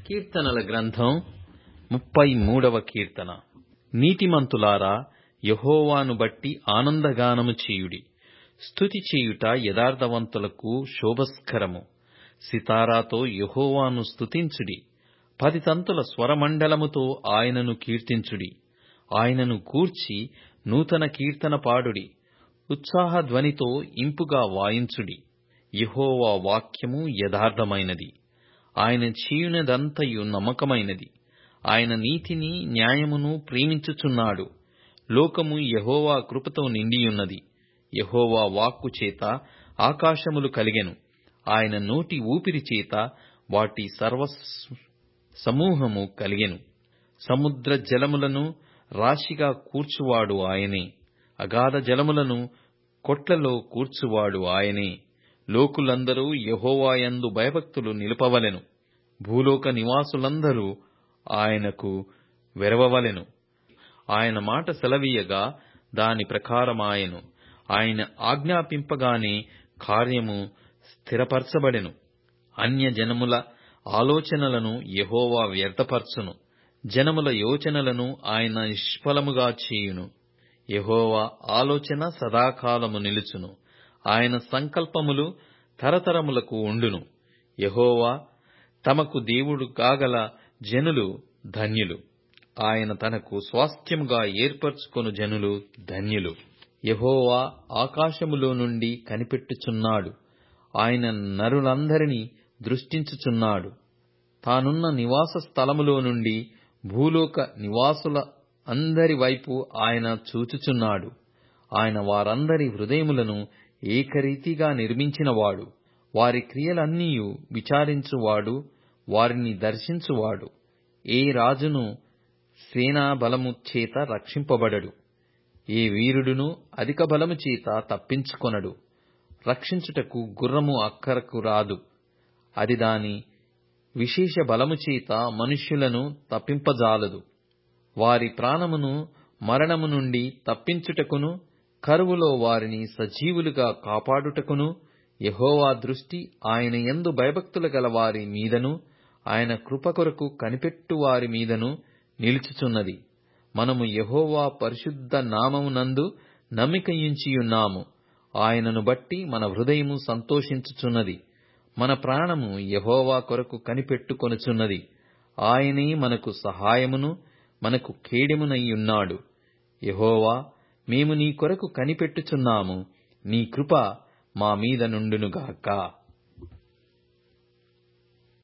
కీర్తనల గ్రంథం ముప్పై మూడవ కీర్తన నీతిమంతులారా యెహోవాను బట్టి ఆనందగానము చేయుడి స్తుతి చేయుట యథార్థవంతులకు శోభస్కరము సితారాతో యెహోవాను స్తుతించుడి పదితంతుల స్వరమండలముతో ఆయనను కీర్తించుడి ఆయనను గూర్చి నూతన కీర్తన పాడుడి ఉత్సాహ ధ్వనితో ఇంపుగా వాయించుడి యెహోవా వాక్యము యథార్థమైనది ఆయన చేయునదంతయు నమ్మకమైనది ఆయన నీతిని న్యాయమును ప్రేమించుచున్నాడు లోకము యెహోవా కృపతో నిండియున్నది యెహోవా వాక్కు చేత ఆకాశములు కలిగెను ఆయన నోటి ఊపిరి చేత వాటి సర్వ సమూహము కలిగెను సముద్ర జలములను రాశిగా కూర్చువాడు ఆయనే అగాధ జలములను కొట్లలో కూర్చువాడు ఆయనే లోకులందరూ యెహోవాయందు భయభక్తులు నిలుపవలెను భూలోక నివాసులందరూ ఆయనకు వెరవవలెను ఆయన మాట సెలవీయగా దాని ప్రకారమాయెను ఆయన ఆజ్ఞాపింపగానే కార్యము స్థిరపరచబడెను అన్యజనముల ఆలోచనలను యెహోవా వ్యర్థపరచును జనముల యోచనలను ఆయన నిష్ఫలముగా చేయును యెహోవా ఆలోచన సదాకాలము నిలుచును ఆయన సంకల్పములు తరతరములకు ఉండును యెహోవా తమకు దేవుడు కాగల జనులు ధన్యులు ఆయన తనకు స్వాస్థ్యముగా ఏర్పరచుకొను జనులు ధన్యులు యెహోవా ఆకాశములో నుండి కనిపెట్టుచున్నాడు ఆయన నరులందరినీ దృష్టించుచున్నాడు తానున్న నివాస స్థలములో నుండి భూలోక నివాసుల అందరి వైపు ఆయన చూచుచున్నాడు ఆయన వారందరి హృదయములను ఏకరీతిగా నిర్మించినవాడు వారి క్రియలన్నీయు విచారించువాడు వారిని దర్శించువాడు ఏ రాజును సేనా బలము చేత రక్షింపబడడు ఏ వీరుడును అధిక బలము చేత తప్పించుకొనడు రక్షించుటకు గుర్రము అక్కరకు రాదు అది దాని విశేష బలము చేత మనుష్యులను తప్పింపజాలదు వారి ప్రాణమును మరణము నుండి తప్పించుటకును కరువులో వారిని సజీవులుగా కాపాడుటకును యెహోవా దృష్టి ఆయన యందు భయభక్తులు గల వారి మీదను ఆయన కృప కొరకు కనిపెట్టు వారి మీదను నిలుచుచున్నది మనము యెహోవా పరిశుద్ధ నామమునందు నమ్మికయుంచియున్నాము ఆయనను బట్టి మన హృదయము సంతోషించుచున్నది మన ప్రాణము యెహోవా కొరకు కనిపెట్టుకొనుచున్నది ఆయనే మనకు సహాయమును మనకు కేడెమునయ్యున్నాడు యెహోవా మేము నీ కొరకు కనిపెట్టుచున్నాము నీ కృప మా మీద నుండునుగాక